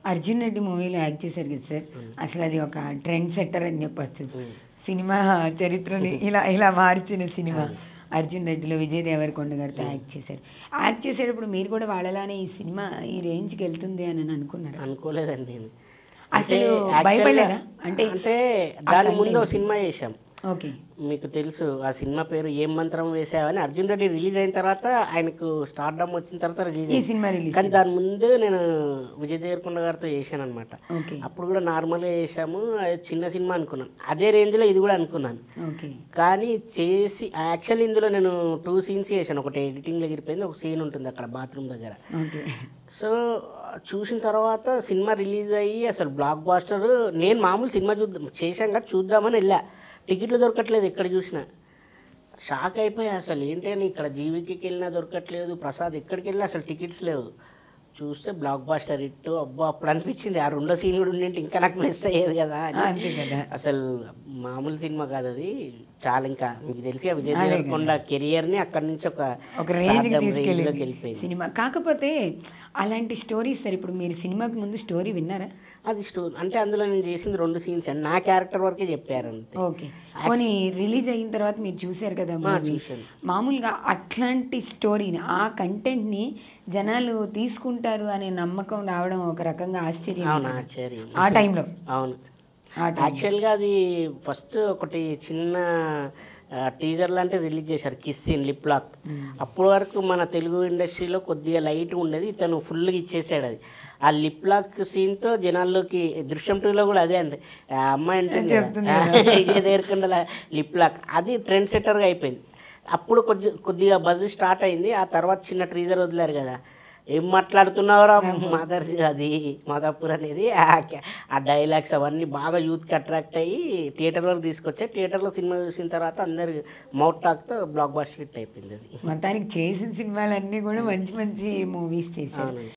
అర్జున్ రెడ్డి మూవీలో యాక్ట్ చేశారు కదా సార్ అసలు అది ఒక ట్రెండ్ సెట్టర్ అని చెప్పొచ్చు సినిమా చరిత్రని ఇలా ఇలా మార్చిన సినిమా అర్జున్ రెడ్డిలో విజయ్ దేవరకొండ గారితో యాక్ట్ చేశారు యాక్ట్ చేసేటప్పుడు మీరు కూడా వాళ్ళలానే ఈ సినిమా ఈ రేంజ్కి వెళ్తుంది అని అనుకున్నారు అనుకోలేదండి నేను అసలు అంటే భయపడలేదా? actually అంటే అంటే దాని ముందు ఒక సినిమా చేశాం ఓకే మీకు తెలుసు ఆ సినిమా పేరు ఏం మంత్రం వేసావని అర్జున్ రెడ్డి రిలీజ్ అయిన తర్వాత ఆయనకు స్టార్డమ్ వచ్చిన తర్వాత రిలీజ్ ఈ సినిమా రిలీజ్ కానీ దాని ముందు నేను విజయ్ దేవరకొండ గారితో చేశాను అనమాట ఓకే అప్పుడు కూడా నార్మల్గా చేశాము అది చిన్న సినిమా అనుకున్నాను అదే రేంజ్లో ఇది కూడా అనుకున్నాను ఓకే కానీ చేసి యాక్చువల్లీ ఇందులో నేను టూ సీన్స్ చేశాను ఒకటి ఎడిటింగ్లో ఎగిరిపోయింది ఒక సీన్ ఉంటుంది అక్కడ బాత్రూమ్ దగ్గర ఓకే సో చూసిన తర్వాత సినిమా రిలీజ్ అయ్యి అసలు బ్లాక్ బాస్టర్ నేను మామూలు సినిమా చూద్దాం చేశాం కదా చూద్దామని వెళ్ళా టికెట్లు దొరకట్లేదు ఎక్కడ చూసినా షాక్ అయిపోయా అసలు ఏంటని ఇక్కడ జీవికి వెళ్ళినా దొరకట్లేదు ప్రసాద్ ఎక్కడికి వెళ్ళినా అసలు టికెట్స్ లేవు చూస్తే బ్లాక్ బాస్టర్ హిట్ అబ్బా అప్పుడు అనిపించింది ఆ రెండో సీన్ కూడా ఉండింటే ఇంకా నాకు మిస్ అయ్యేది కదా అని అంతే కదా అసలు మామూలు సినిమా కాదు అది చాలా ఇంకా మీకు తెలిసి ఆ విజయ్ దేవరకొండ కెరియర్ ని అక్కడి నుంచి ఒక ఒక రేంజ్కి stardom range తీసుకెళ్ళింది లోకి వెళ్ళిపోయింది సినిమా కాకపోతే అలాంటి స్టోరీస్ సార్ ఇప్పుడు మీరు సినిమాకి ముందు స్టోరీ విన్నారా అది స్టో అంటే అందులో నేను చేసింది రెండు సీన్స్ అండి నా క్యారెక్టర్ వరకే చెప్పారు అంతే ఓకే పోనీ రిలీజ్ అయిన తర్వాత మీరు చూశారు కదా మూవీ చూశాను. మామూలుగా అట్లాంటి స్టోరీని ఆ కంటెంట్ని జనాలు తీసుకుంటారు అనే నమ్మకం రావడం ఒక రకంగా ఆశ్చర్యం అవును కదా. ఆశ్చర్యం ఆ టైంలో అవును ఆ టైం యాక్చువల్గా అది ఫస్ట్ ఒకటి చిన్న టీజర్ లాంటి రిలీజ్ చేశారు కిస్ ఇన్ లిప్ లాక్ అప్పటి వరకు మన తెలుగు ఇండస్ట్రీలో కొద్దిగా లైట్ ఉండేది ఇతను ఫుల్గా ఇచ్చేసాడు అది ఆ లిప్ లాక్ సీన్తో జనాల్లోకి దృశ్యం టూలో కూడా అదే అండి ఆ అమ్మాయి అంటే విజయ్ దేవరకొండ లిప్ లాక్ అది ట్రెండ్ సెట్టర్గా అయిపోయింది అప్పుడు కొద్ది కొద్దిగా బజ్ స్టార్ట్ అయింది ఆ తర్వాత చిన్న ట్రీజర్ వదిలారు కదా ఏం మాట్లాడుతున్నావురా మదర్ అది మాదాపూర్ అనేది ఆ క్యా- ఆ డైలాగ్స్ అవన్నీ బాగా యూత్కి అట్రాక్ట్ అయ్యి థియేటర్ వరకు తీసుకొచ్చాయి థియేటర్లో సినిమా చూసిన తర్వాత అందరు మౌత్ టాక్తో బ్లాక్ బాస్టర్ హిట్ అయిపోయింది అది మొత్తానికి చేసిన సినిమాలన్నీ కూడా మంచి మంచి మూవీస్ చేశారు అవునండి